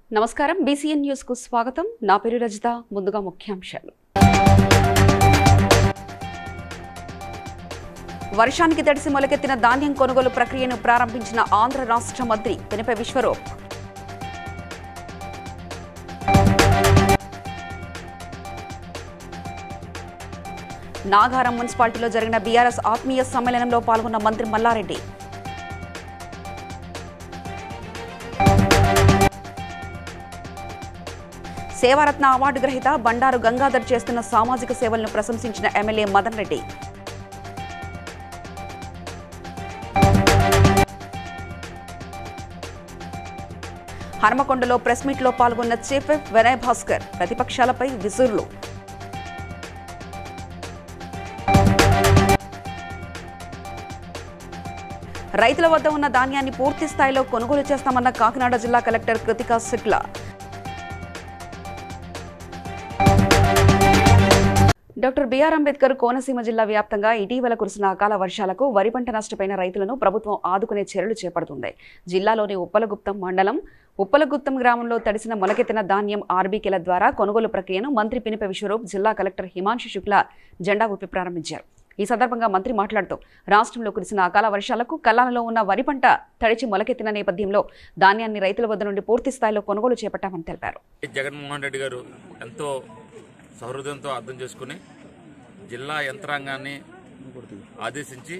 నమస్కారం BCN news కు స్వాగతం నా పేరు రజిత ముందుగా ముఖ్యాంశాలు వర్షానికి తడిసి మొలకెత్తిన ధాన్యం కొనుగోలు ప్రక్రియను ప్రారంభించిన ఆంధ్ర రాష్ట్ర మంత్రి పినపై విశ్వరూప్ నాగారం మున్సిపాలిటీలో జరిగిన బీఆర్ఎస్ ఆత్మీయ సమ్మేళనంలో పాల్గొన్న మంత్రి మల్లారెడ్డి సేవారత్న అవార్డు గ్రహీత బండారు గంగాధర్ చేస్తున్న సామాజిక సేవలను ప్రశంసించిన ఎమ్మెల్యే మదన్ రెడ్డి హనుమకొండలో ప్రెస్ మీట్లో పాల్గొన్న చీఫ్ విప్ వినయ్ భాస్కర్ ప్రతిపక్షాలపై విసురులు రైతుల వద్ద ఉన్న ధాన్యాన్ని పూర్తి స్థాయిలో కొనుగోలు చేస్తామన్న కాకినాడ జిల్లా collector Krithika Shukla doctor BR Ambedkar Konaseema జిల్లా వ్యాప్తంగా ఇటీవల కురిసిన అకాల వర్షాలకు వరి పంట నష్టపోయిన రైతులను ప్రభుత్వం ఆదుకునే చర్యలు చేపడుతుంది జిల్లాలోని ఉప్పలగుప్తం మండలం ఉప్పలగుప్తం గ్రామంలో తడిసిన మొలకెత్తిన ధాన్యం ఆర్బీకేల ద్వారా కొనుగోలు ప్రక్రియను మంత్రి పినిప విశ్వరూప్ జిల్లా కలెక్టర్ హిమాంశు శుక్లా జెండా ఊపి ప్రారంభించారు ఈ సందర్భంగా మంత్రి మాట్లాడుతూ రాష్ట్రంలో కురిసిన అకాల వర్షాలకు కల్లాలలో ఉన్న వరి పంట తడిచి మొలకెత్తిన నేపథ్యంలో ధాన్యాన్ని రైతుల వద్ద నుండి పూర్తి స్థాయిలో కొనుగోలు చేపట్టామని తెలిపారు జగన్మోహన్ రెడ్డి గారు ఎంతో సహృదయంతో అర్థం చేసుకుని జిల్లా యంత్రాంగాన్ని ఆదేశించి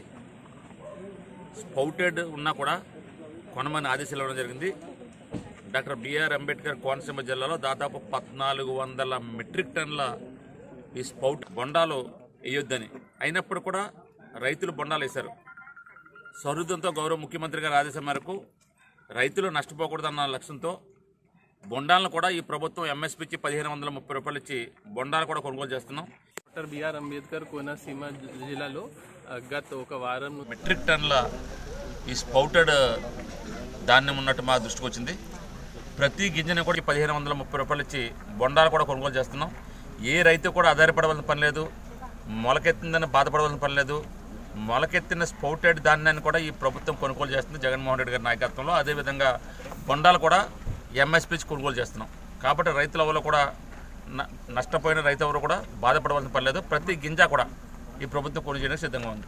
స్పౌటెడ్ ఉన్నా కూడా కొనమని ఆదేశాలు ఇవ్వడం జరిగింది డాక్టర్ బిఆర్ అంబేద్కర్ కోనసీమ జిల్లాలో దాదాపు పద్నాలుగు వందల మెట్రిక్ టన్నుల ఈ స్పౌట్ బొండాలు వేయొద్దని అయినప్పుడు కూడా రైతులు బొండాలు వేశారు సహృదయంతో గౌరవ ముఖ్యమంత్రి గారి ఆదేశం మేరకు రైతులు నష్టపోకూడదన్న లక్ష్యంతో బొండాలను కూడా ఈ ప్రభుత్వం ఎంఎస్పీ ఇచ్చి పదిహేను వందల ముప్పై రూపాయలు ఇచ్చి బొండాలు కూడా కొనుగోలు చేస్తున్నాం డాక్టర్ బిఆర్ అంబేద్కర్ కోనసీమ జిల్లాలో ఆ, గత ఒక వారం ను- మెట్రిక్ టన్నుల ఈ స్పౌటెడ్ ధాన్యం ఉన్నట్టు మా దృష్టికి వచ్చింది ప్రతి గింజని కూడా ఈ పదిహేను వందల ముప్పై రూపాయలు ఇచ్చి బొండాలు కూడా కొనుగోలు చేస్తున్నాం ఏ రైతు కూడా ఆధారపడవలసిన పని లేదు మొలకెత్తిందని బాధపడవలసిన పని లేదు మొలకెత్తిన స్పౌటెడ్ ధాన్యాన్ని కూడా ఈ ప్రభుత్వం కొనుగోలు చేస్తుంది జగన్మోహన్ రెడ్డి గారి నాయకత్వంలో అదేవిధంగా బొండాలు కూడా ఎంఎస్పీ కొనుగోలు చేస్తున్నాం కాబట్టి రైతుల వల్ల కూడా న- నష్టపోయిన రైతు ఎవరు కూడా బాధపడవలసిన పని లేదు ప్రతి గింజ కూడా ఈ ప్రభుత్వం కొనుగోలు చేయడానికి సిద్ధంగా ఉంది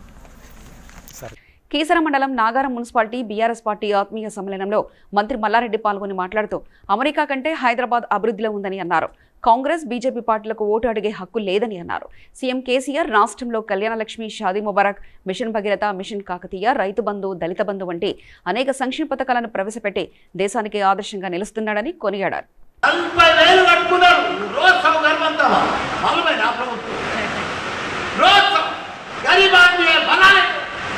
కీసర మండలం నాగారం మున్సిపాలిటీ బీఆర్ఎస్ పార్టీ ఆత్మీయ సమ్మేళనంలో మంత్రి మల్లారెడ్డి పాల్గొని మాట్లాడుతూ అమెరికా కంటే హైదరాబాద్ అభివృద్ధిలో ఉందని అన్నారు కాంగ్రెస్ బీజేపీ పార్టీలకు ఓటు అడిగే హక్కు లేదని అన్నారు సీఎం కేసీఆర్ రాష్ట్రంలో కళ్యాణలక్ష్మి షాదీ ముబారక్ మిషన్ భగీరథ మిషన్ కాకతీయ రైతు బంధు దళిత బంధు వంటి అనేక సంక్షేమ పథకాలను ప్రవేశపెట్టి దేశానికి ఆదర్శంగా నిలుస్తున్నాడని కొనియాడారు నలభై వేలు కట్టుకున్నారు రోజు సగం గర్భంతా మాలూమే నా ప్రభుత్వం రోజు సగం. గరీబ్ ఆदमी है बना ले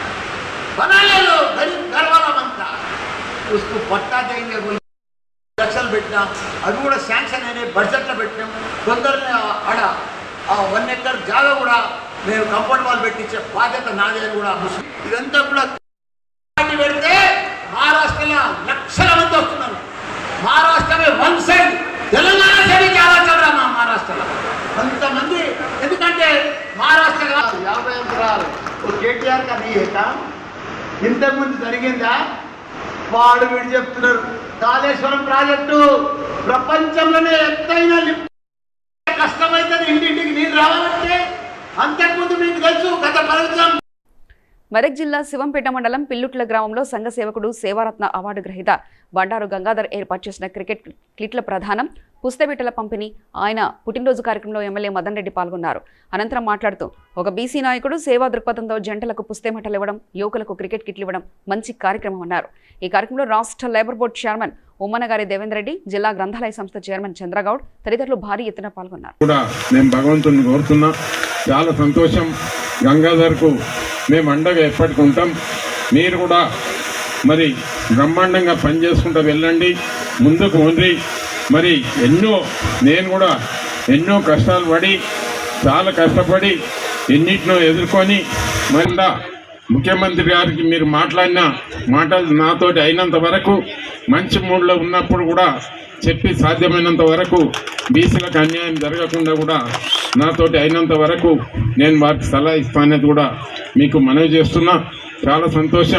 बना ले लो गरीब घर वाला बनता उसको पट्टा देंगे बोले లక్షలు పెట్టినాం అవి కూడా శాంక్షన్ అయినాయి బడ్జెట్లో పెట్టినాం కొందరిని ఆడ ఆ వన్ ఎకర్ జాగా కూడా మేము కంపౌండ్ వాల్ పెట్టించే బాధ్యత నాదే అని కూడా ముస్లిం ఇదంతా కూడా పార్టీ పెడితే మహారాష్ట్రలో లక్షల మంది వస్తున్నారు మహారాష్ట్రమే వన్ సైడ్ తెలంగాణ సైడ్ చాలా చదరా మా మహారాష్ట్రలో అంతమంది ఎందుకంటే మహారాష్ట్ర కాదు, యాభై ఎకరాలు ఓ కేటీఆర్ కా నీ ఏక ఇంతకుముందు జరిగిందా వాడు వీడు చెప్తున్నారు కాళేశ్వరం ప్రాజెక్టు ప్రపంచంలోనే ఎత్తైన లిఫ్ట్ కష్టమైతే ఇంటింటికి నీళ్ళు రావాలంటే అంతకుముందు మీకు తెలుసు గత ప్రభుత్వం మెదక్ జిల్లా శివంపేట మండలం పిల్లుట్ల గ్రామంలో సంఘ సేవకుడు సేవారత్న అవార్డు గ్రహీత బండారు గంగాధర్ ఏర్పాటు చేసిన క్రికెట్ కిట్ల ప్రధానం పుస్తబిట్టల పంపిణీ ఆయన పుట్టినరోజు కార్యక్రమంలో ఎమ్మెల్యే మదన్ రెడ్డి పాల్గొన్నారు అనంతరం మాట్లాడుతూ ఒక బీసీ నాయకుడు సేవా దృక్పథంతో జంటలకు పుస్తెమటలు ఇవ్వడం యువకులకు క్రికెట్ కిట్లు ఇవ్వడం మంచి కార్యక్రమం అన్నారు ఈ కార్యక్రమంలో రాష్ట్ర labour board chairman Ummanagari Devender Reddy జిల్లా గ్రంథాలయ సంస్థ చైర్మన్ చంద్రగౌడ్ తదితరులు భారీ ఎత్తున పాల్గొన్నారు కూడా మేము భగవంతుని కోరుతున్నాం చాలా సంతోషం గంగాధర్కు మేము అండగా ఎప్పటికి ఉంటాం మీరు కూడా మరి బ్రహ్మాండంగా పనిచేసుకుంటూ వెళ్ళండి ముందుకు ఉండి మరి ఎన్నో నేను కూడా ఎన్నో కష్టాలు పడి చాలా కష్టపడి ఎన్నిటినో ఎదుర్కొని మళ్ళా ముఖ్యమంత్రి గారికి మీరు మాట్లాడిన మాటలు నాతోటి అయినంత వరకు మంచి మూడ్లో ఉన్నప్పుడు కూడా చెప్పి సాధ్యమైనంత వరకు బీసీలకు అన్యాయం జరగకుండా కూడా నాతోటి అయినంత వరకు నేను వారికి సలహా ఇస్తానని కూడా మీకు మనవి చేస్తున్నా చాలా సంతోషం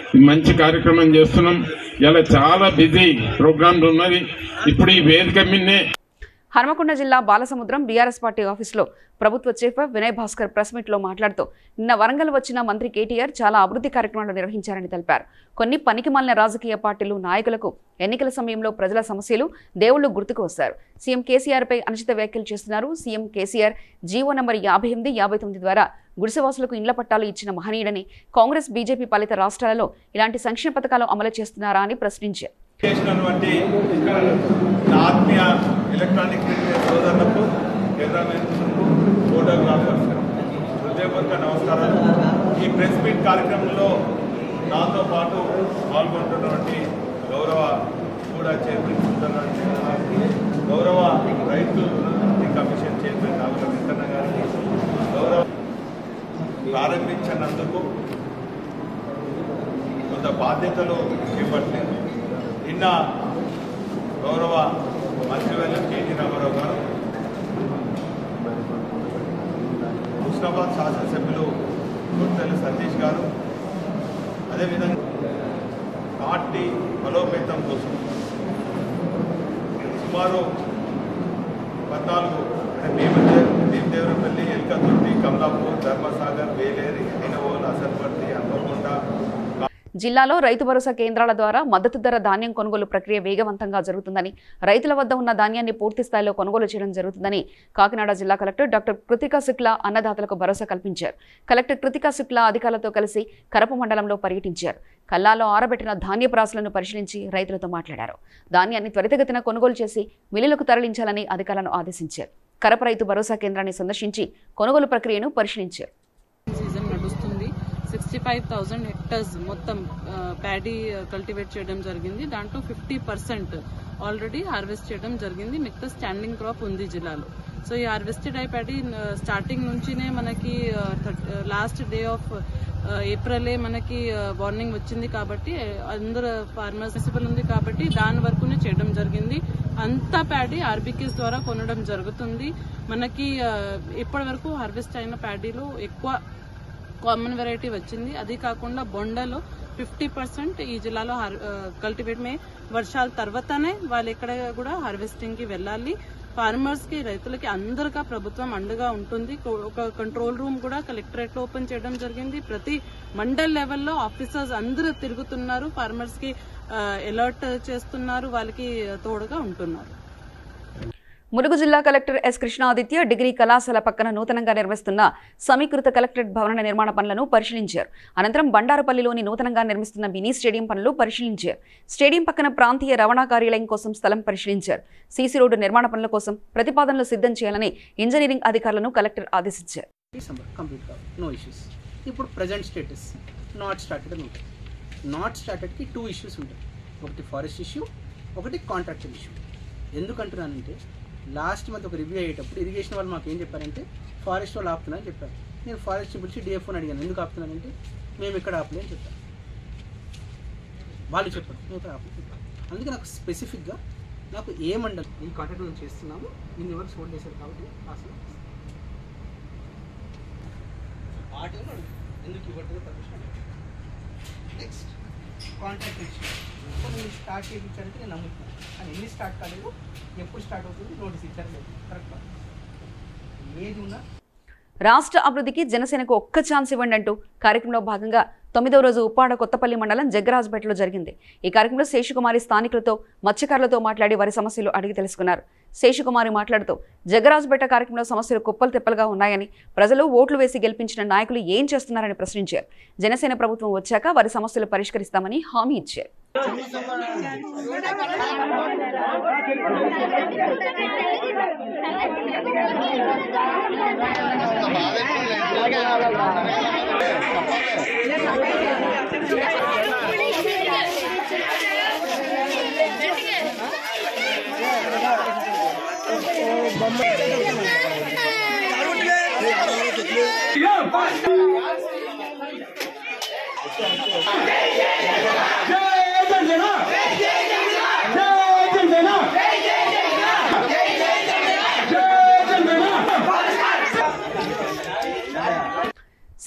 మంచి కార్యక్రమం చేస్తున్నాం ఇలా చాలా బిజీ ప్రోగ్రామ్స్ ఉన్నది ఇప్పుడు ఈ వేదిక మీదనే హనుమకొండ జిల్లా బాలసముద్రం బీఆర్ఎస్ పార్టీ ఆఫీసులో ప్రభుత్వ చీఫ్ వినయ్ భాస్కర్ ప్రెస్ మీట్లో మాట్లాడుతూ నిన్న వరంగల్ వచ్చిన మంత్రి కేటీఆర్ చాలా అభివృద్ధి కార్యక్రమాలు నిర్వహించారని తెలిపారు కొన్ని పనికిమాలిన రాజకీయ పార్టీలు నాయకులకు ఎన్నికల సమయంలో ప్రజల సమస్యలు దేవుళ్లు గుర్తుకు వస్తారు సీఎం కేసీఆర్పై అనుచిత వ్యాఖ్యలు చేస్తున్నారు సీఎం కేసీఆర్ జీవో నంబర్ యాభై ఎనిమిది యాభై తొమ్మిది ద్వారా గుడిసెవాసులకు ఇండ్ల పట్టాలు ఇచ్చిన మహనీయుడని కాంగ్రెస్ బీజేపీ పాలిత రాష్ట్రాలలో ఇలాంటి సంక్షేమ పథకాలు అమలు చేస్తున్నారా అని ప్రశ్నించారు చేసినటువంటి నా ఆత్మీయ ఎలక్ట్రానిక్ మీడియా సోదరులకు కెమెరామెన్స్కు ఫోటోగ్రాఫర్స్ హృదయపూర్వక నమస్కారాలు ఈ ప్రెస్ మీట్ కార్యక్రమంలో నాతో పాటు పాల్గొంటున్నటువంటి గౌరవ కూడా చైర్మన్ సుందరరాజు చంద్ర గారికి గౌరవ రైతు రుణమాఫీ కమిషన్ చైర్మన్ నాగుల వెంకన్న గారికి గౌరవ ప్రారంభించినందుకు కొంత బాధ్యతలు చేపట్టింది నిన్న గౌరవ మంత్రివర్యులు కేటీ రామారావు గారు హుస్నాబాద్ శాసనసభ్యులు గుర్తెల్లి సతీష్ గారు అదేవిధంగా పార్టీ బలోపేతం కోసం సుమారు పద్నాలుగు అంటే భీమదే భీమదేవరపల్లి ఎల్కతుర్తి కమలాపూర్ ధర్మసాగర్ వేలేరు ఐనవోల్ అసన్పర్తి హన్మకొండ జిల్లాలో రైతు భరోసా కేంద్రాల ద్వారా మద్దతు ధర ధాన్యం కొనుగోలు ప్రక్రియ వేగవంతంగా జరుగుతుందని రైతుల వద్ద ఉన్న ధాన్యాన్ని పూర్తి స్థాయిలో కొనుగోలు చేయడం జరుగుతుందని కాకినాడ జిల్లా కలెక్టర్ డాక్టర్ కృతికా శుక్లా అన్నదాతలకు భరోసా కల్పించారు కలెక్టర్ కృతికా శుక్లా అధికారులతో కలిసి కరప మండలంలో పర్యటించారు కల్లాలో ఆరబెట్టిన ధాన్యపు రాసులను పరిశీలించి రైతులతో మాట్లాడారు ధాన్యాన్ని త్వరితగతిన కొనుగోలు చేసి మిల్లులకు తరలించాలని అధికారులను ఆదేశించారు కరప రైతు భరోసా కేంద్రాన్ని సందర్శించి కొనుగోలు ప్రక్రియను పరిశీలించారు సీజన్ నడుస్తుంది సిక్స్టీ ఫైవ్ థౌజండ్ హెక్టర్స్ మొత్తం ప్యాడీ కల్టివేట్ చేయడం జరిగింది దాంట్లో ఫిఫ్టీ పర్సెంట్ ఆల్రెడీ హార్వెస్ట్ చేయడం జరిగింది మిగతా స్టాండింగ్ క్రాప్ ఉంది జిల్లాలో సో ఈ హార్వెస్టెడ్ అయి ప్యాడీ స్టార్టింగ్ నుంచినే మనకి లాస్ట్ డే ఆఫ్ ఏప్రిలే మనకి వార్నింగ్ వచ్చింది కాబట్టి అందరు ఫార్మర్స్ మున్సిపల్ ఉంది కాబట్టి దాని వరకునే చేయడం జరిగింది అంతా ప్యాడీ ఆర్బీకేస్ ద్వారా కొనడం జరుగుతుంది మనకి ఇప్పటి వరకు హార్వెస్ట్ అయిన ప్యాడీలో ఎక్కువ కామన్ వెరైటీ వచ్చింది అది కాకుండా బొండలో ఫిఫ్టీ పర్సెంట్ ఈ జిల్లాలో కల్టివేట్ మే వర్షాల తర్వాతనే వాళ్ళు ఎక్కడ కూడా హార్వెస్టింగ్ కి వెళ్ళాలి ఫార్మర్స్ కి రైతులకి అందరిగా ప్రభుత్వం అండగా ఉంటుంది కో- ఒక కంట్రోల్ రూమ్ కూడా కలెక్టరేట్ లో ఓపెన్ చేయడం జరిగింది ప్రతి మండల్ లెవెల్లో ఆఫీసర్స్ అందరూ తిరుగుతున్నారు ఫార్మర్స్ కి అలర్ట్ చేస్తున్నారు వాళ్ళకి తోడుగా ఉంటున్నారు ములుగు జిల్లా కలెక్టర్ ఎస్ కృష్ణాదిత్య డిగ్రీ కళాశాల పక్కన నూతనంగా నిర్మిస్తున్న సమీకృత కలెక్టరేట్ భవన నిర్మాణ పనులను పరిశీలించారు అనంతరం బండారుపల్లిలోని నూతనంగా నిర్మిస్తున్న మినీ స్టేడియం పనులు పరిశీలించారు స్టేడియం పక్కన ప్రాంతీయ రవాణా కార్యాలయం కోసం స్థలం పరిశీలించారు సీసీ రోడ్డు నిర్మాణ పనుల కోసం ప్రతిపాదనలు సిద్ధం చేయాలని ఇంజనీరింగ్ అధికారులను కలెక్టర్ ఆదేశించారు డిసెంబర్ కంప్లీట్ కావాలి నో ఇష్యూస్ ఇప్పుడు ప్రజెంట్ స్టేటస్ నాట్ స్టార్టెడ్ అని ఉంటుంది నాట్ స్టార్టెడ్కి టూ ఇష్యూస్ ఉంటాయి ఒకటి ఫారెస్ట్ ఇష్యూ ఒకటి కాంట్రాక్చువల్ ఇష్యూ ఎందుకంటున్నానంటే లాస్ట్ మంత్ ఒక రివ్యూ అయ్యేటప్పుడు ఇరిగేషన్ వాళ్ళు మాకు ఏం చెప్పారంటే ఫారెస్ట్ వాళ్ళు ఆపుతున్నారని చెప్పారు నేను ఫారెస్ట్ పిలిచి డిఎఫ్ఓని అడిగాను ఎందుకు ఆపుతున్నానంటే మేము ఇక్కడ ఆపలే అని చెప్పారు వాళ్ళు చెప్పారు మేము ఇక్కడ ఆపలే చెప్పారు అందుకే నాకు స్పెసిఫిక్గా నాకు ఏ మండలం ఈ కాంట్రాక్ట్ మేము చేస్తున్నాము ఇన్ని వరకు సోల్డ్ చేశారు కాబట్టి అసలు ఆటోలో ఎందుకు ఇవ్వట్లేదు permission next contract issue so నేను స్టార్ట్ చేయించాలంటే నేను నమ్ముతున్నాను కానీ ఎన్ని స్టార్ట్ కాలేదు ఎప్పుడు స్టార్ట్ అవుతుంది నోటీస్ ఇచ్చారు లేదు కరెక్ట్ ఏది ఉన్నా రాష్ట్ర అభివృద్ధికి జనసేనకు ఒక్క ఛాన్స్ ఇవ్వండి అంటూ కార్యక్రమంలో భాగంగా తొమ్మిదవ రోజు ఉప్పాడ కొత్తపల్లి మండలం జగ్గరాజపేటలో జరిగింది ఈ కార్యక్రమంలో శేషకుమారి స్థానికులతో మత్స్యకారులతో మాట్లాడి వారి సమస్యలు అడిగి తెలుసుకున్నారు శేషకుమారి మాట్లాడుతూ జగ్గరాజపేట కార్యక్రమంలో సమస్యలు కుప్పలు తెప్పలుగా ఉన్నాయని ప్రజలు ఓట్లు వేసి గెలిపించిన నాయకులు ఏం చేస్తున్నారని ప్రశ్నించారు జనసేన ప్రభుత్వం వచ్చాక వారి సమస్యలు పరిష్కరిస్తామని హామీ ఇచ్చారు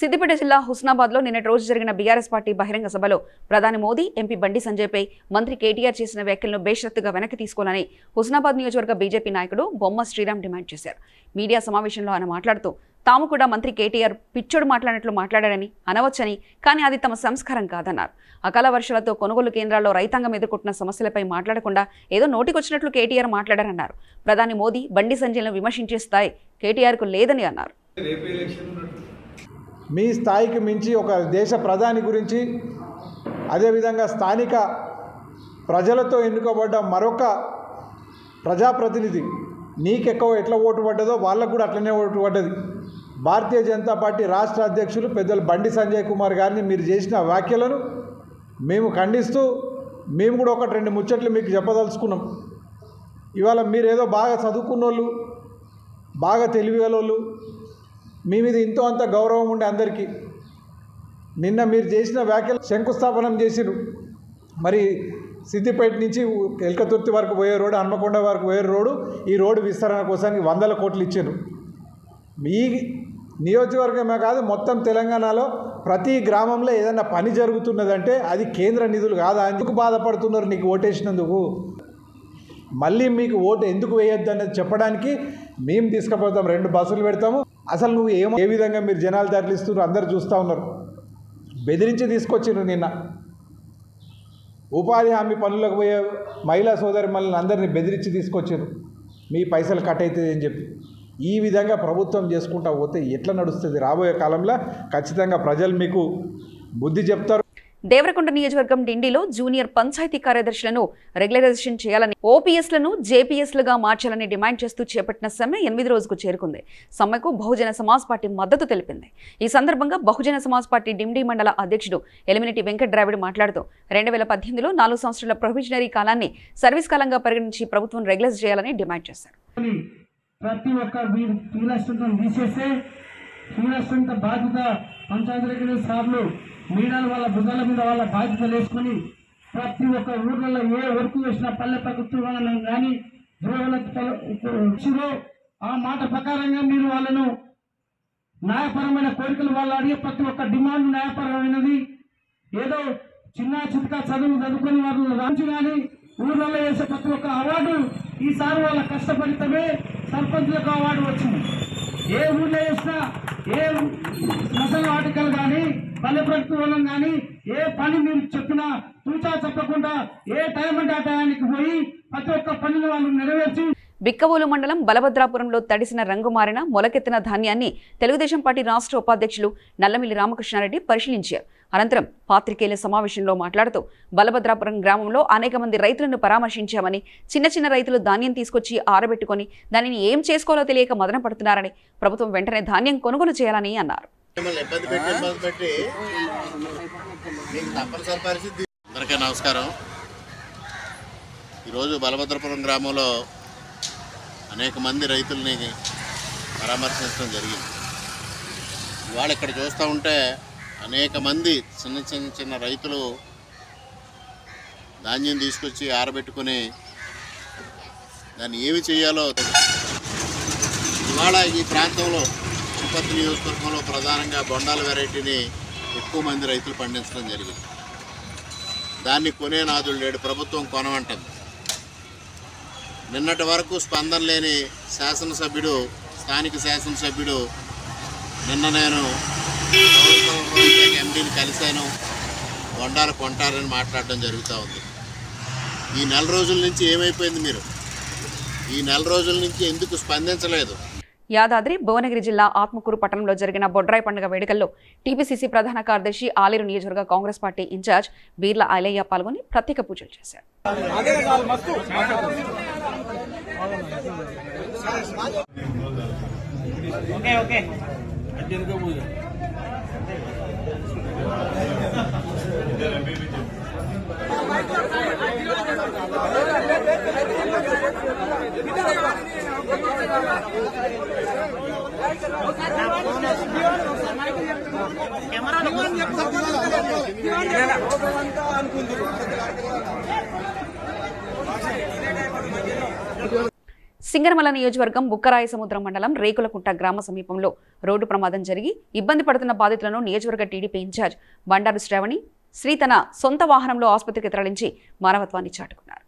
సిద్దిపేట జిల్లా హుస్నాబాద్లో నిన్నటి రోజు జరిగిన బీఆర్ఎస్ పార్టీ బహిరంగ సభలో ప్రధాని మోదీ ఎంపీ బండి సంజయ్పై మంత్రి కేటీఆర్ చేసిన వ్యాఖ్యలను బేషరత్తుగా వెనక్కి తీసుకోవాలని హుస్నాబాద్ నియోజకవర్గ బీజేపీ నాయకుడు బొమ్మ శ్రీరామ్ డిమాండ్ చేశారు మీడియా సమావేశంలో ఆయన మాట్లాడుతూ తాము కూడా మంత్రి కేటీఆర్ పిచ్చోడు మాట్లాడినట్లు మాట్లాడారని అనవచ్చని కానీ అది తమ సంస్కారం కాదన్నారు అకాల వర్షాలతో కొనుగోలు కేంద్రాల్లో రైతాంగం ఎదుర్కొంటున్న సమస్యలపై మాట్లాడకుండా ఏదో నోటికొచ్చినట్లు కేటీఆర్ మాట్లాడారన్నారు ప్రధాని మోదీ బండి సంజయ్ను విమర్శించే స్థాయి కేటీఆర్కు లేదని అన్నారు మీ స్థాయికి మించి ఒక దేశ ప్రధాని గురించి అదేవిధంగా స్థానిక ప్రజలతో ఎన్నుకోబడ్డ మరొక ప్రజాప్రతినిధి నీకెక్కువ ఎట్లా ఓటు పడ్డదో వాళ్ళకు కూడా అట్లనే ఓటు పడ్డది భారతీయ జనతా పార్టీ రాష్ట్ర అధ్యక్షులు పెద్దలు బండి సంజయ్ కుమార్ గారిని మీరు చేసిన వ్యాఖ్యలను మేము ఖండిస్తూ మేము కూడా ఒకటి రెండు ముచ్చట్లు మీకు చెప్పదలుచుకున్నాం ఇవాళ మీరు ఏదో బాగా చదువుకున్న వాళ్ళు బాగా తెలివిగలోళ్ళు మీ మీద ఇంతో అంత గౌరవం ఉండే అందరికీ నిన్న మీరు చేసిన వ్యాఖ్యలు శంకుస్థాపనం చేసిరు మరి సిద్దిపేట నుంచి ఎల్కతుర్తి వరకు పోయే రోడ్డు హన్మకొండ వరకు పోయే రోడ్డు ఈ రోడ్డు విస్తరణ కోసానికి వందల కోట్లు ఇచ్చారు మీ నియోజకవర్గమే కాదు మొత్తం తెలంగాణలో ప్రతి గ్రామంలో ఏదైనా పని జరుగుతున్నదంటే అది కేంద్ర నిధులు కాదా ఎందుకు బాధపడుతున్నారు నీకు ఓటేసినందుకు మళ్ళీ మీకు ఓటు ఎందుకు వేయొద్దు అనేది చెప్పడానికి మేము తీసుకుపోతాం రెండు బస్సులు పెడతాము అసలు నువ్వు ఏమో ఏ విధంగా మీరు జనాలు తరలిస్తున్నారు అందరు చూస్తూ ఉన్నారు బెదిరించి తీసుకొచ్చిండ్రు నిన్న ఉపాధి హామీ పనులకు పోయే మహిళా సోదరి మళ్ళీ అందరినీ బెదిరించి తీసుకొచ్చారు మీ పైసలు కట్ అవుతుంది అని చెప్పి ఈ విధంగా ప్రభుత్వం చేసుకుంటా పోతే ఎట్లా నడుస్తుంది రాబోయే కాలంలో ఖచ్చితంగా ప్రజలు మీకు బుద్ధి చెప్తారు దేవరకొండ నియోజకవర్గం డిండిలో జూనియర్ పంచాయతీ కార్యదర్శులను రెగ్యులరైజేషన్ చేయాలని ఓపీఎస్లను జేపీఎస్లుగా మార్చాలని డిమాండ్ చేస్తూ చేపట్టిన సమ్మె ఎనిమిది రోజుకు చేరుకుంది సమ్మెకు బహుజన సమాజ్ పార్టీ మద్దతు తెలిపింది ఈ సందర్భంగా బహుజన సమాజ్ పార్టీ డిండి మండల అధ్యక్షుడు ఎలిమినేటి వెంకట్ ద్రావిడ్ మాట్లాడుతూ రెండు వేల పద్దెనిమిదిలో నాలుగు సంవత్సరాల ప్రొవిజనరీ కాలాన్ని సర్వీస్ కాలంగా పరిగణించి ప్రభుత్వం రెగ్యులైజ్ చేయాలని డిమాండ్ చేశారు ప్రతి ఒక్క వీరు ఫీలస్టంతో తీసేస్తే ఫీలస్టంత బాధ్యత పంచాయతీ రెగ్యులర్ సార్లు మీడియాల వాళ్ళ భుజాల మీద వాళ్ళ బాధ్యతలు వేసుకొని ప్రతి ఒక్క ఊర్లలో ఏ వర్క్ చేసినా పల్లె ప్రభుత్వం కానీ గృహాల ఆ మాట ప్రకారంగా మీరు వాళ్ళను న్యాయపరమైన కోరికలు వాళ్ళు అడిగే ప్రతి ఒక్క డిమాండ్ న్యాయపరమైనది ఏదో చిన్న చిత్క చదువు చదువుకొని వాళ్ళు రాంచు కానీ ఊర్లలో వేసే ప్రతి ఒక్క అవార్డు ఈసారి వాళ్ళ కష్టపడితమే సర్పంచ్లకు అవార్డు వచ్చింది ఏ ఊళ్ళో వేసినా ఏ శ్మశాన వాటికలు కానీ పల్లె ప్రభుత్వం కానీ ఏ పని మీరు చెప్పినా తూచా చెప్పకుండా ఏ టైం అంటే ఆ టయానికి పోయి ప్రతి ఒక్క పనిని వాళ్ళు నెరవేర్చి బిక్కవోలు మండలం బలభద్రాపురంలో తడిసిన రంగు మారిన మొలకెత్తిన ధాన్యాన్ని తెలుగుదేశం పార్టీ రాష్ట్ర ఉపాధ్యక్షులు నల్లమిల్లి రామకృష్ణారెడ్డి పరిశీలించారు అనంతరం పాత్రికేయుల సమావేశంలో మాట్లాడుతూ బలభద్రాపురం గ్రామంలో అనేక మంది రైతులను పరామర్శించామని చిన్న చిన్న రైతులు ధాన్యం తీసుకొచ్చి ఆరబెట్టుకొని దానిని ఏం చేసుకోవాలో తెలియక మదన పడుతున్నారని ప్రభుత్వం వెంటనే ధాన్యం కొనుగోలు చేయాలని అన్నారు మిమ్మల్ని ఇబ్బంది పెట్టి ఇబ్బంది పెట్టి మీకు తప్పనిసరి పరిస్థితి అందరికీ నమస్కారం ఈరోజు బలభద్రపురం గ్రామంలో అనేక మంది రైతుల్ని పరామర్శించడం జరిగింది ఇవాళ ఇక్కడ చూస్తూ ఉంటే అనేక మంది చిన్న చిన్న చిన్న రైతులు ధాన్యం తీసుకొచ్చి ఆరబెట్టుకొని దాన్ని ఏమి చేయాలో తెలియదు. ఇవాళ ఈ ప్రాంతంలో తిరుపతి నియోజకవర్గంలో ప్రధానంగా బొండాల వెరైటీని ఎక్కువ మంది రైతులు పండించడం జరిగింది దాన్ని కొనే నాదుడు లేడు ప్రభుత్వం కొనమంటుంది నిన్నటి వరకు స్పందన లేని శాసనసభ్యుడు స్థానిక శాసనసభ్యుడు నిన్న నేను ఎండీని కలిశాను బొండాలు కొంటారని మాట్లాడడం జరుగుతూ ఉంది ఈ నెల రోజుల నుంచి ఏమైపోయింది మీరు ఈ నెల రోజుల నుంచి ఎందుకు స్పందించలేదు యాదాద్రి భువనగిరి జిల్లా ఆత్మకూరు పట్టణంలో జరిగిన బొడ్రాయి పండుగ వేడుకల్లో టీపీసీసీ ప్రధాన కార్యదర్శి ఆలేరు నియోజకవర్గ కాంగ్రెస్ పార్టీ ఇన్ఛార్జ్ బీర్ల ఐలయ్య పాల్గొని ప్రత్యేక పూజలు చేశారు సింగరమల నియోజకవర్గం బుక్కరాయ సముద్రం మండలం రేకులకుంట గ్రామ సమీపంలో రోడ్డు ప్రమాదం జరిగి ఇబ్బంది పడుతున్న బాధితులను నియోజకవర్గ టీడీపీ ఇన్ఛార్జ్ బండారు శ్రావణి శ్రీ తన సొంత వాహనంలో ఆసుపత్రికి తరలించి మానవత్వాన్ని చాటుకున్నారు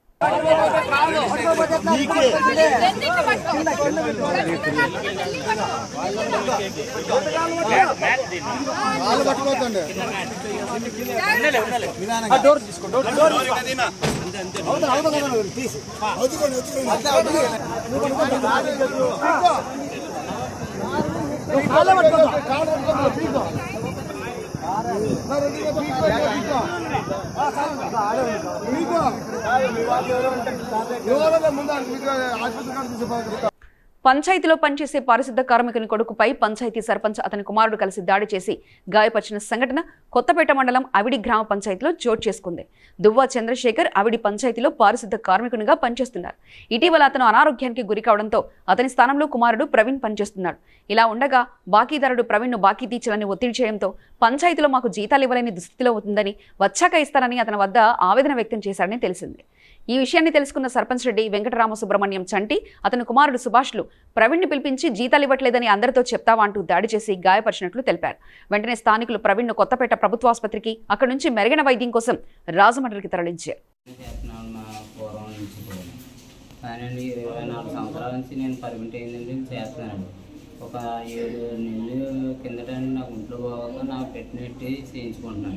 పంచాయతీలో పనిచేసే పారిశుద్ధ కార్మికుని కొడుకుపై పంచాయతీ సర్పంచ్ అతని కుమారుడు కలిసి దాడి చేసి గాయపరిచిన సంఘటన కొత్తపేట మండలం అవిడి గ్రామ పంచాయతీలో చోటు చేసుకుంది దువ్వా చంద్రశేఖర్ అవిడి పంచాయతీలో పారిశుద్ధ కార్మికునిగా పనిచేస్తున్నారు ఇటీవల అతను అనారోగ్యానికి గురి కావడంతో అతని స్థానంలో కుమారుడు ప్రవీణ్ పనిచేస్తున్నాడు ఇలా ఉండగా బాకీదారుడు ప్రవీణ్ను బాకీ తీర్చాలని ఒత్తిడి చేయడంతో పంచాయతీలో మాకు జీతాలు ఇవ్వలేని దుస్థితిలో ఉందని వచ్చాక ఇస్తానని అతని వద్ద ఆవేదన వ్యక్తం చేశాడని తెలిసింది ఈ విషయాన్ని తెలుసుకున్న సర్పంచ్ రెడ్డి వెంకటరామ సుబ్రహ్మణ్యం చంటి అతని కుమారుడు సుభాష్లు ప్రవీణ్ని పిలిపించి జీతాలు ఇవ్వట్లేదని అందరితో చెప్తావా అంటూ దాడి చేసి గాయపరిచినట్లు తెలిపారు వెంటనే స్థానికులు ప్రవీణ్ను కొత్తపేట ప్రభుత్వ ఆసుపత్రికి అక్కడి నుంచి మెరుగైన వైద్యం కోసం రాజమండ్రికి తరలించారు చేస్తున్నాను మా పూర్వం నుంచి కూడా కానీ ఇరవై నాలుగు సంవత్సరాల నుంచి నేను పర్మిట్ అయిందండి చేస్తున్నానండి ఒక ఏడు నెలలు కిందట నాకు ఒంట్లో బాగా నాకు పెట్టినట్టు చేయించుకుంటున్నాను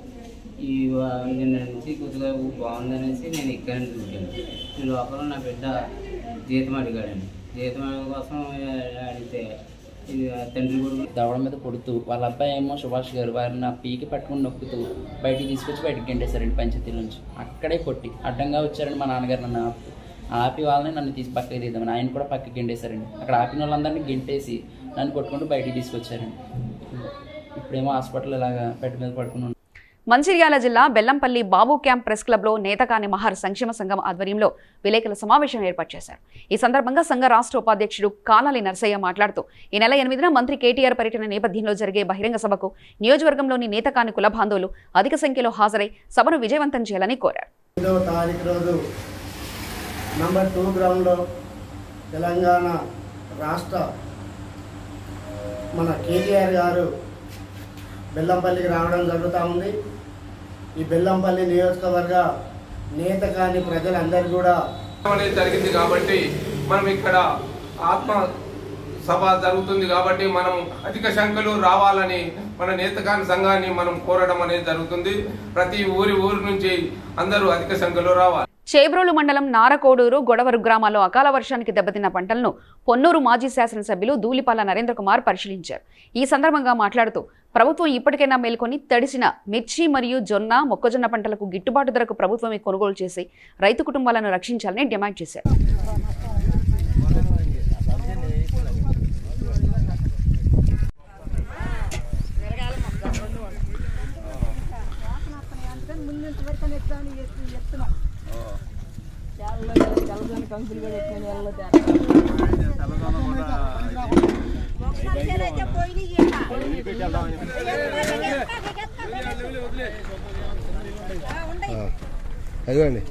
ఈ వా- నిన్న నుంచి కొద్దిగా బాగుందనేసి నేను ఎక్కాను డ్యూటీని ఈ లోపల నా బిడ్డ జీతం అడిగాడండి జీతం అడగడం కోసం అడిగితే ఇది తండ్రి కొడుకు దవడ మీద కొడుతూ వాళ్ళ అబ్బాయి ఏమో సుభాష్ గారు వారిని నా పీకి పట్టుకుని నొక్కుతూ బయటికి తీసుకొచ్చి బయటికి గెంటేశారండి పంచాయతీ నుంచి అక్కడే కొట్టి అడ్డంగా వచ్చారండి మా నాన్నగారు నన్ను ఆపి ఆపి వాళ్ళని నన్ను తీసి పక్కకి తీద్దామని ఆయన కూడా పక్కకి గెంటేశారండి అక్కడ ఆపిన వాళ్ళందరినీ గెంటేసి నన్ను కొట్టుకుంటూ బయటికి తీసుకొచ్చారండి ఇప్పుడేమో హాస్పిటల్ ఇలాగా బెడ్ మీద పడుకుని ఉన్నాను. మంచిర్యాల జిల్లా బెల్లంపల్లి బాబు క్యాంప్ ప్రెస్ క్లబ్లో నేతకాని మహర్ సంక్షేమ సంఘం ఆధ్వర్యంలో విలేకరుల సమావేశం ఏర్పాటు చేశారు ఈ సందర్భంగా సంఘ రాష్ట్ర ఉపాధ్యక్షుడు కానాలి నర్సయ్య మాట్లాడుతూ ఈ నెల ఎనిమిదిన మంత్రి కేటీఆర్ పర్యటన నేపథ్యంలో జరిగే బహిరంగ సభకు నియోజకవర్గంలోని నేతకాని కుల బాంధవులు అధిక సంఖ్యలో హాజరై సభను విజయవంతం చేయాలని కోరారు ఐదవ తారీఖు రోజు నంబర్ టూ గ్రౌండ్లో తెలంగాణ రాష్ట్ర మన కేటీఆర్ గారు బెల్లంపల్లికి రావడం జరుగుతూ ఉంది ఈ బెల్లంపల్లి నియోజకవర్గ నేత కాని ప్రజలందరూ కూడా అనేది జరిగింది కాబట్టి మనం ఇక్కడ ఆత్మ సభ జరుగుతుంది కాబట్టి మనం అధిక సంఖ్యలో రావాలని మన నేతకాని సంఘాన్ని మనం కోరడం అనేది జరుగుతుంది ప్రతి ఊరి ఊరి నుంచి అందరూ అధిక సంఖ్యలో రావాలి చేబ్రోలు మండలం నారకోడూరు గొడవరు గ్రామాల్లో అకాల వర్షానికి దెబ్బతిన్న పంటలను పొన్నూరు మాజీ శాసనసభ్యులు ధూళిపాల నరేంద్ర కుమార్ పరిశీలించారు ఈ సందర్భంగా మాట్లాడుతూ ప్రభుత్వం ఇప్పటికైనా మేల్కొని తడిసిన మిర్చి మరియు జొన్న మొక్కజొన్న పంటలకు గిట్టుబాటు ధరకు ప్రభుత్వమే కొనుగోలు చేసి రైతు కుటుంబాలను రక్షించాలని డిమాండ్ చేశారు అదిగోండి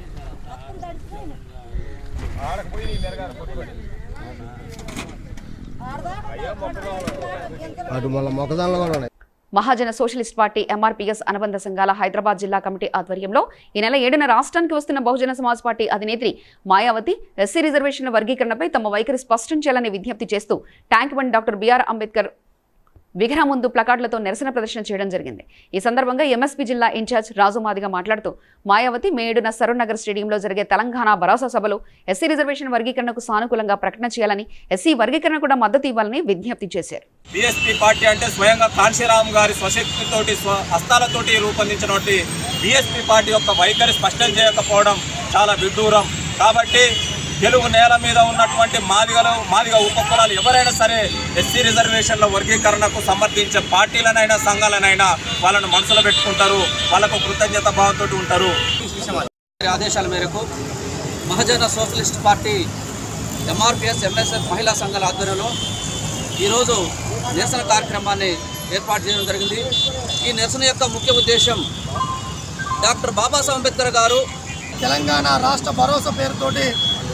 అటు మళ్ళీ మొక్కదానిలో కూడా ఉన్నాయి మహాజన సోషలిస్ట్ పార్టీ ఎంఆర్పీఎస్ అనుబంధ సంఘాల హైదరాబాద్ జిల్లా కమిటీ ఆధ్వర్యంలో ఈ నెల ఏడున రాష్ట్రానికి వస్తున్న బహుజన సమాజ్ పార్టీ అధినేత్రి మాయావతి ఎస్సీ రిజర్వేషన్ల వర్గీకరణపై తమ వైఖరి స్పష్టం చేయాలని విజ్ఞప్తి చేస్తూ tank bund doctor BR Ambedkar విగ్రహం ముందు ప్లకార్డులతో నిరసన ప్రదర్శన చేయడం జరిగింది ఈ సందర్భంగా ఎంఎస్పీ జిల్లా ఇన్ఛార్జ్ రాజు మాదిగా మాట్లాడుతూ మాయావతి మేడున సరూనగర్ స్టేడియంలో జరిగే తెలంగాణ భరోసా సభలో ఎస్సీ రిజర్వేషన్ వర్గీకరణకు సానుకూలంగా ప్రకటన చేయాలని ఎస్సీ వర్గీకరణ కూడా మద్దతు ఇవ్వాలని విజ్ఞప్తి చేశారు బీఎస్పీ పార్టీ అంటే స్వయంగా కాంశీరామ్ గారి స్వశక్తితోటి స్వ హస్తాలతోటి రూపొందించినటువంటి బీఎస్పీ పార్టీ యొక్క వైఖరి స్పష్టం చేయకపోవడం చాలా విడ్డూరం కాబట్టి తెలుగు నేల మీద ఉన్నటువంటి మాదిగలు మాదిగ ఉపకులాలు ఎవరైనా సరే ఎస్సీ రిజర్వేషన్ల వర్గీకరణకు సమర్థించే పార్టీలనైనా సంఘాలనైనా వాళ్ళను మనసులో పెట్టుకుంటారు వాళ్ళకు కృతజ్ఞత భావంతో ఉంటారు గారి ఆదేశాల మేరకు Mahajana socialist party MRPS MSF మహిళా సంఘాల ఆధ్వర్యంలో ఈరోజు నిరసన కార్యక్రమాన్ని ఏర్పాటు చేయడం జరిగింది ఈ నిరసన యొక్క ముఖ్య ఉద్దేశం డాక్టర్ బాబాసాహెబ్ అంబేద్కర్ గారు తెలంగాణ రాష్ట్ర భరోసా పేరుతోటి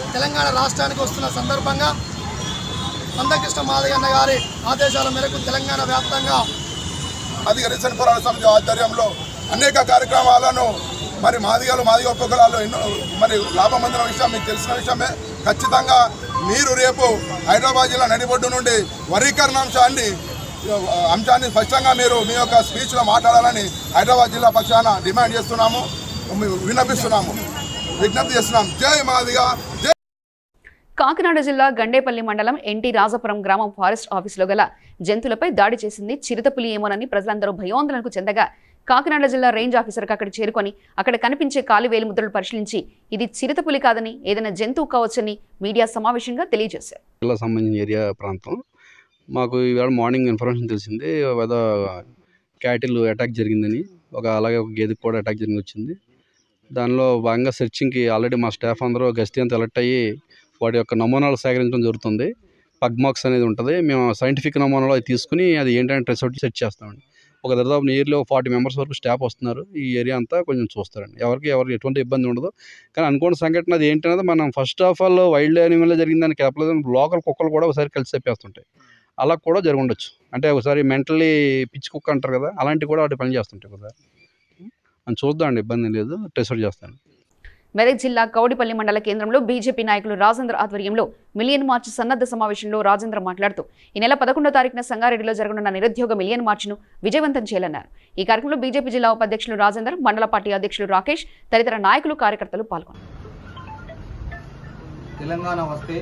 తెలంగాణ రాష్ట్రానికి వస్తున్న సందర్భంగా మందకృష్ణ మాదయ్య అన్న గారి ఆదేశాల మేరకు తెలంగాణ వ్యాప్తంగా అధిక రిసన్ పోరాట సమితి ఆధ్వర్యంలో అనేక కార్యక్రమాలను మరి మాదిగలు మాదిగ ఉపకులాలు ఎన్నో మరి లాభం పొందిన విషయం మీకు తెలిసిన విషయమే ఖచ్చితంగా మీరు రేపు హైదరాబాద్ జిల్లా నడిబొడ్డు నుండి వర్గీకరణ అంశాన్ని అంశాన్ని స్పష్టంగా మీరు మీ యొక్క స్పీచ్లో మాట్లాడాలని హైదరాబాద్ జిల్లా పక్షాన డిమాండ్ చేస్తున్నాము విన్నపిస్తున్నాము విజ్ఞప్తి చేస్తున్నాం జై మాదిగ జై కాకినాడ జిల్లా గండేపల్లి మండలం ఎన్టీ రాజపురం గ్రామం ఫారెస్ట్ ఆఫీసులో గల జంతువులపై దాడి చేసింది చిరుతపులి ఏమోనని ప్రజలందరూ భయోందనకు చెందగా కాకినాడ జిల్లా రేంజ్ ఆఫీసర్కి అక్కడ చేరుకొని అక్కడ కనిపించే కాలివేలు ముద్రలు పరిశీలించి ఇది చిరుతపులి కాదని ఏదైనా జంతువు కావచ్చని మీడియా సమావేశంగా తెలియజేశారు జిల్లా సంబంధించిన ఏరియా ప్రాంతం మాకు ఈవేళ మార్నింగ్ ఇన్ఫర్మేషన్ తెలిసింది ఏదో క్యాటిల్ అటాక్ జరిగిందని ఒక అలాగే ఒక గేదెకి కూడా అటాక్ జరిగి వచ్చింది దానిలో భాగంగా సెర్చింగ్కి ఆల్రెడీ మా స్టాఫ్ అందరూ గస్తీ అంతా అలర్ట్ అయ్యి వాటి యొక్క నమూనాలు సేకరించడం జరుగుతుంది పగ్మాక్స్ అనేది ఉంటుంది మేము సైంటిఫిక్ నమూనాలో అది తీసుకుని అది ఏంటంటే రిసోర్ట్ సెర్చ్ చేస్తామండి ఒక దాదాపు నియర్లీ ఒక ఫార్టీ మెంబర్స్ వరకు స్టాఫ్ వస్తున్నారు ఈ ఏరియా అంతా కొంచెం చూస్తారండి ఎవరికి ఎవరికి ఎటువంటి ఇబ్బంది ఉండదు కానీ అనుకోని సంఘటన అది ఏంటనేది మనం first of all wild animal జరిగిందని చెప్పలేదు లోకల్ కుక్కలు కూడా ఒకసారి కలిసి చెప్పేస్తుంటాయి అలా కూడా జరిగి ఉండొచ్చు అంటే ఒకసారి మెంటల్లీ పిచ్చి కుక్క అంటారు కదా అలాంటివి కూడా వాటి పని చేస్తుంటాయి ఒకసారి అని చూద్దామండి ఇబ్బంది లేదు టెస్ట్ చేస్తాను మెదక్ జిల్లా కౌడిపల్లి మండల కేంద్రంలో బీజేపీ నాయకులు రాజేంద్ర ఆధ్వర్యంలో మిలియన్ మార్చ్ సన్నద్ధ సమావేశంలో రాజేంద్ర మాట్లాడుతూ ఈ నెల పదకొండో తారీఖున సంగారెడ్డిలో జరగనున్న నిరుద్యోగ మిలియన్ మార్చ్ను విజయవంతం చేయాలన్నారు ఈ కార్యక్రమంలో బీజేపీ జిల్లా ఉపాధ్యక్షులు రాజేందర్ మండల పార్టీ అధ్యక్షులు రాకేష్ తదితర నాయకులు కార్యకర్తలు పాల్గొన్నారు తెలంగాణ వస్తే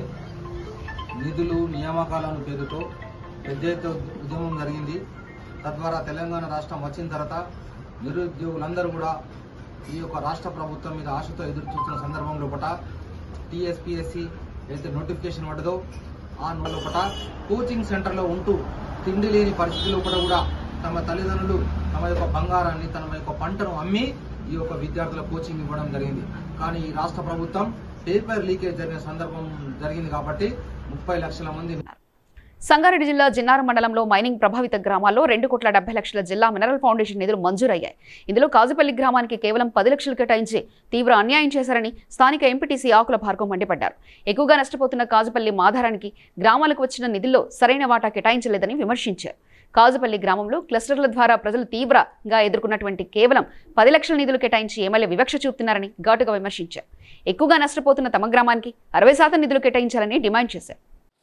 నిధులు నియామకాలను పేరుతో పెద్ద ఎత్తున ఉద్యమం జరిగింది తద్వారా తెలంగాణ రాష్ట్రం వచ్చిన తర్వాత నిరుద్యోగులందరూ కూడా ఈ యొక్క రాష్ట్ర ప్రభుత్వం మీద ఆశతో ఎదురు చూస్తున్న సందర్భం లోపల టీఎస్పీఎస్సి ఏదైతే నోటిఫికేషన్ పడ్డదో ఆ లోపల కోచింగ్ సెంటర్లో ఉంటూ తిండి లేని పరిస్థితుల్లో కూడా కూడా తమ తల్లిదండ్రులు తమ యొక్క బంగారాన్ని తమ యొక్క పంటను అమ్మి ఈ యొక్క విద్యార్థుల కోచింగ్ ఇవ్వడం జరిగింది కానీ ఈ రాష్ట్ర ప్రభుత్వం పేపర్ లీకేజ్ జరిగిన సందర్భం జరిగింది కాబట్టి ముప్పై లక్షల మంది సంగారెడ్డి జిల్లా జిన్నారం మండలంలో మైనింగ్ ప్రభావిత గ్రామాల్లో రెండు కోట్ల డెబ్బై లక్షల జిల్లా మినరల్ ఫౌండేషన్ నిధులు మంజూరయ్యాయి ఇందులో కాజుపల్లి గ్రామానికి కేవలం పది లక్షలు కేటాయించి తీవ్ర అన్యాయం చేశారని స్థానిక ఎంపీటీసీ ఆకుల భార్గవ్ మండిపడ్డారు ఎక్కువగా నష్టపోతున్న కాజుపల్లి మాధారానికి గ్రామాలకు వచ్చిన నిధుల్లో సరైన వాటా కేటాయించలేదని విమర్శించారు కాజుపల్లి గ్రామంలో క్లస్టర్ల ద్వారా ప్రజలు తీవ్రంగా ఎదుర్కొన్నటువంటి కేవలం పది లక్షల నిధులు కేటాయించి ఎమ్మెల్యే వివక్ష చూపుతున్నారని ఘాటుగా విమర్శించారు ఎక్కువగా నష్టపోతున్న తమ గ్రామానికి అరవై శాతం నిధులు కేటాయించాలని డిమాండ్ చేశారు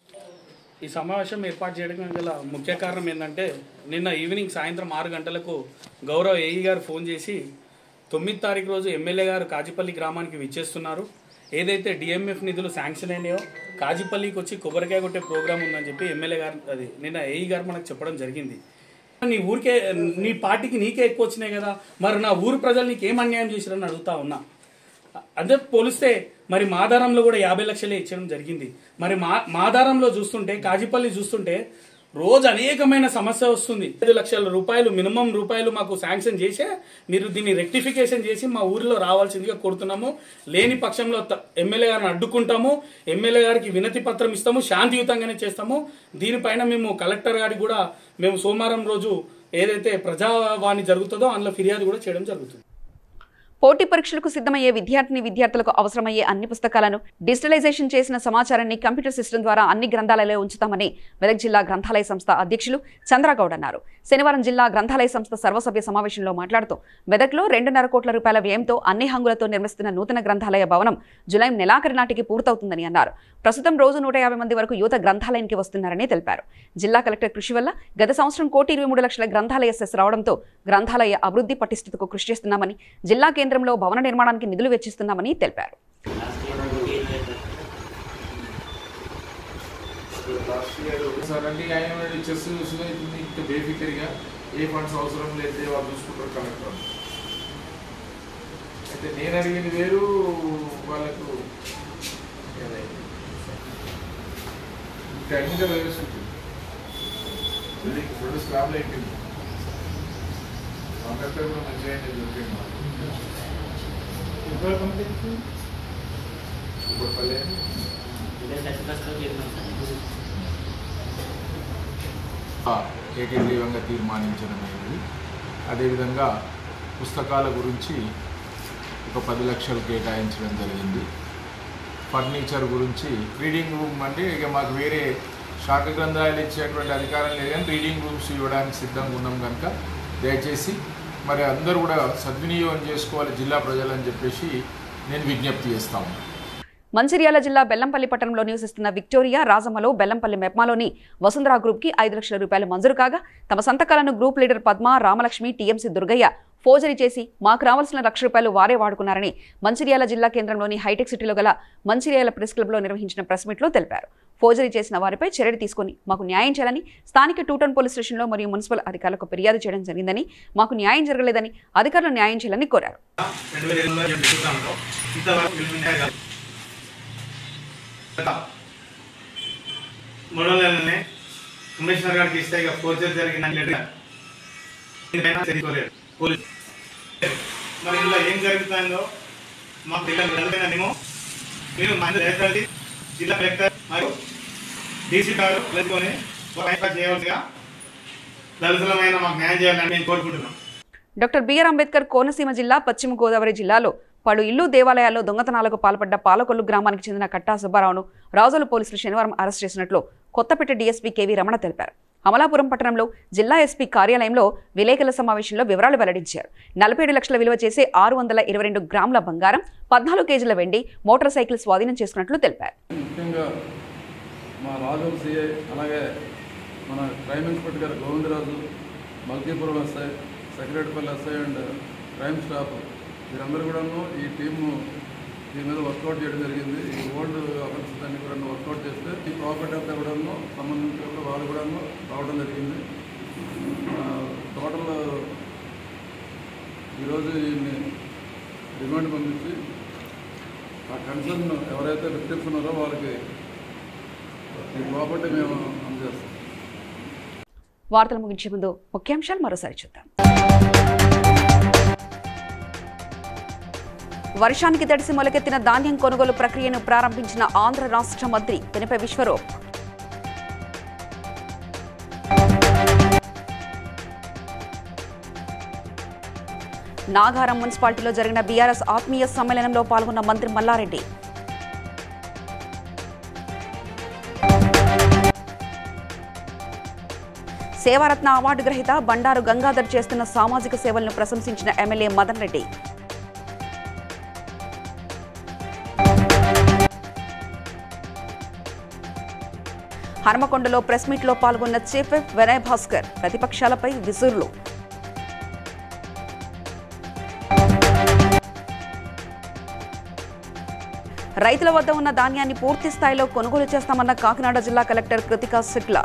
ఈ సమావేశం ఏర్పాటు చేయడానికి గల ముఖ్య కారణం ఏంటంటే నిన్న ఈవినింగ్ సాయంత్రం ఆరు గంటలకు గౌరవ ఏఈ గారు ఫోన్ చేసి తొమ్మిది తారీఖు రోజు ఎమ్మెల్యే గారు కాజిపల్లి గ్రామానికి విచ్చేస్తున్నారు ఏదైతే డిఎంఎఫ్ నిధులు శాంక్షన్ అయినాయో కాజిపల్లికి వచ్చి కొబ్బరికాయ కొట్టే ప్రోగ్రామ్ ఉందని చెప్పి ఎమ్మెల్యే గారు అది నిన్న ఏఈ గారు మనకు చెప్పడం జరిగింది నీ ఊరికే నీ పార్టీకి నీకే ఎక్కువ వచ్చినాయి కదా మరి నా ఊరు ప్రజలు నీకు ఏం అన్యాయం చేశారని అడుగుతా ఉన్నా అదే పోలిస్తే మరి మాదారంలో కూడా యాభై లక్షలే ఇచ్చడం జరిగింది మరి మా మాదారంలో చూస్తుంటే కాజిపల్లి చూస్తుంటే రోజు అనేకమైన సమస్య వస్తుంది ఐదు లక్షల రూపాయలు మినిమం రూపాయలు మాకు శాంక్షన్ చేసే మీరు దీన్ని రెక్టిఫికేషన్ చేసి మా ఊరిలో రావాల్సిందిగా కోరుతున్నాము లేని పక్షంలో త- ఎమ్మెల్యే గారిని అడ్డుకుంటాము ఎమ్మెల్యే గారికి వినతి పత్రం ఇస్తాము శాంతియుతంగానే చేస్తాము దీనిపైన మేము కలెక్టర్ గారికి కూడా మేము సోమవారం రోజు ఏదైతే ప్రజావాణి జరుగుతుందో అందులో ఫిర్యాదు కూడా చేయడం జరుగుతుంది పోటీ పరీక్షలకు సిద్ధమయ్యే విద్యార్థిని విద్యార్థులకు అవసరమయ్యే అన్ని పుస్తకాలను డిజిటలైజేషన్ చేసిన సమాచారాన్ని కంప్యూటర్ సిస్టమ్ ద్వారా అన్ని గ్రంథాలయాల్లో ఉంచుతామని మెదక్ జిల్లా గ్రంథాలయ సంస్థ అధ్యక్షులు చంద్రగౌడ్ అన్నారు శనివారం జిల్లా గ్రంథాలయ సంస్థ సర్వసభ్య సమావేశంలో మాట్లాడుతూ మెదక్లో రెండున్నర కోట్ల రూపాయల వ్యయంతో అన్ని హంగులతో నిర్మిస్తున్న నూతన గ్రంథాలయ భవనం జులై నెలాఖరి నాటికి పూర్తవుతుందని అన్నారు ప్రస్తుతం రోజు నూట యాభై మంది వరకు యువత గ్రంథాలయానికి వస్తున్నారని తెలిపారు జిల్లా కలెక్టర్ కృషి వల్ల గత సంవత్సరం కోటి ఇరవై మూడు లక్షల గ్రంథాలయ సెస్ రావడంతో గ్రంథాలయ అభివృద్ధి పటిష్టతకు కృషి చేస్తున్నామని జిల్లా కేంద్రంలో భవన నిర్మాణానికి నిధులు వెచ్చిస్తున్నామని తెలిపారు సార్ అంటే ఆయన వాడి చెస్ అవుతుంది ఇంకా బేఫికర్గా ఏ ఫండ్స్ అవసరం లేదు వాళ్ళు చూసుకుంటారు కలెక్టర్ అయితే నేను అడిగింది వేరు వాళ్ళకు టెక్నికల్ వేసుకుంటుంది రెండు స్లాబ్లు అయిపోయింది కాంట్రాక్టర్ కూడా మంచిగా అయింది దొరికింది కూకట్పల్లి ఏకగ్రీవంగా తీర్మానించడమైనది అదేవిధంగా పుస్తకాల గురించి ఒక పది లక్షలు కేటాయించడం జరిగింది ఫర్నిచర్ గురించి రీడింగ్ రూమ్ అంటే ఇక మాకు వేరే శాఖ గ్రంథాలు ఇచ్చేటువంటి అధికారం లేదు కానీ రీడింగ్ రూమ్స్ ఇవ్వడానికి సిద్ధంగా ఉన్నాం కనుక దయచేసి మరి అందరూ కూడా సద్వినియోగం చేసుకోవాలి జిల్లా ప్రజలని చెప్పేసి నేను విజ్ఞప్తి చేస్తాను మంచిర్యాల జిల్లా బెల్లంపల్లి పట్టణంలో నివసిస్తున్న విక్టోరియా రాజమ్మలో బెల్లంపల్లి మెప్మాలోని వసుంధరా గ్రూప్ కి ఐదు లక్షల రూపాయలు మంజూరు కాగా తమ సంతకాలను group leader Padma Ramalakshmi TMC Durgaiah forgery చేసి మాకు రావాల్సిన లక్ష రూపాయలు వారే వాడుకున్నారని మంచిర్యాల జిల్లా కేంద్రంలోని హైటెక్ సిటీలో గల మంచిర్యాల ప్రెస్ క్లబ్లో నిర్వహించిన ప్రెస్ మీట్లో తెలిపారు ఫోర్జరీ చేసిన వారిపై చర్యలు తీసుకుని మాకు న్యాయం చేయాలని స్థానిక టూటన్ పోలీస్ స్టేషన్లో మరియు మున్సిపల్ అధికారులకు ఫిర్యాదు చేయడం జరిగిందని మాకు న్యాయం జరగలేదని అధికారులు న్యాయం చేయాలని కోరారు రెండు వేల ఇరవైలో ఏం పెట్టుకుంటామో ఇంతవరకు వీళ్ళు న్యాయం కాదు. కదా. మూడో నెలనే కమిషనర్ గారికి ఇస్తే ఇక ఫోర్జర్ జరిగిన లెటర్ దీనిపైన తెలుసుకోలేదు పోలీసు మరి ఇందులో ఏం జరుగుతుందో మాకు తెలియదు మీరు మన రేపటి జిల్లా కలెక్టర్ మరియు డీసీ గారు కలుసుకొని ఒక ఐపాస్ చేయవలసిగా దళితులమైన మాకు న్యాయం చేయాలని మేము కోరుకుంటున్నాం డాక్టర్ బిఆర్ అంబేద్కర్ కోనసీమ జిల్లా పశ్చిమ గోదావరి జిల్లాలో పలు ఇల్లు దేవాలయాల్లో దొంగతనాలకు పాల్పడ్డ పాలకొల్లు గ్రామానికి చెందిన కట్టా సుబ్బారావును రాజోలు పోలీసులు శనివారం అరెస్ట్ చేసినట్లు కొత్తపేట డీఎస్పీ కేవీ రమణ తెలిపారు అమలాపురం పట్టణంలో జిల్లా ఎస్పీ కార్యాలయంలో విలేకరుల సమావేశంలో వివరాలు వెల్లడించారు నలభై ఏడు లక్షల విలువ చేసే ఆరు వందల ఇరవై రెండు గ్రాముల బంగారం పద్నాలుగు కేజీల వెండి మోటార్ సైకిల్ స్వాధీనం చేసుకున్నట్లు తెలిపారు ముఖ్యంగా మా రాజు సిఐ అలాగే మన క్రైమ్ ఇన్స్పెక్టర్ గారు గోవిందరాజు మల్కీపురం ఎస్ఐ సెక్రటరీపల్లి ఎస్ఐ అండ్ క్రైమ్ స్టాఫ్ వీరందరూ కూడాను ఈ టీము దీని మీద వర్కౌట్ చేయడం జరిగింది ఈ ఓల్డ్ అఫెన్సెస్ అన్ని కూడా వర్కౌట్ చేస్తే ఈ ప్రాపర్టీ అంతా కూడాను సంబంధించి కూడా వాళ్ళు కూడాను రావడం జరిగింది టోటల్ ఈరోజు ఈయన్ని రిమాండ్ పంపించి ఆ కన్సర్న్ ఎవరైతే విక్టిమ్స్ ఉన్నారో వాళ్ళకి ఈ ప్రాపర్టీ మేము అందజేస్తాం వార్తలు ముగించే ముందు ముఖ్యాంశాలు మరోసారి చూద్దాం వర్షానికి తడిసి మొలకెత్తిన ధాన్యం కొనుగోలు ప్రక్రియను ప్రారంభించిన ఆంధ్ర రాష్ట్ర మంత్రి పినపై విశ్వరూప్ నాగారం మున్సిపాలిటీలో జరిగిన బీఆర్ఎస్ ఆత్మీయ సమ్మేళనంలో పాల్గొన్న మంత్రి మల్లారెడ్డి సేవారత్న అవార్డు గ్రహీత బండారు గంగాధర్ చేస్తున్న సామాజిక సేవలను ప్రశంసించిన ఎమ్మెల్యే మదన్ రెడ్డి హనుమకొండలో ప్రెస్ మీట్లో పాల్గొన్న చీఫ్ విప్ వినయ్ భాస్కర్ ప్రతిపక్షాలపై విసురులు రైతుల వద్ద ఉన్న ధాన్యాన్ని పూర్తి స్థాయిలో కొనుగోలు చేస్తామన్న కాకినాడ జిల్లా కలెక్టర్ కృతికా శుక్లా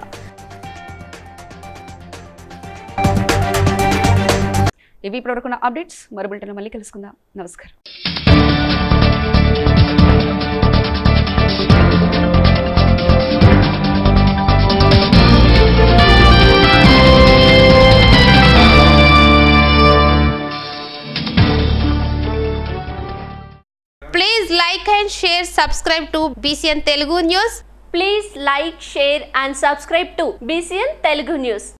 ఇవి ఇప్పటివరకున్న అప్డేట్స్ మరో బులెటిన్లో మళ్ళీ కలుసుకుందాం నమస్కారం Please like and share, subscribe to BCN Telugu News. Please like, share and subscribe to BCN Telugu News.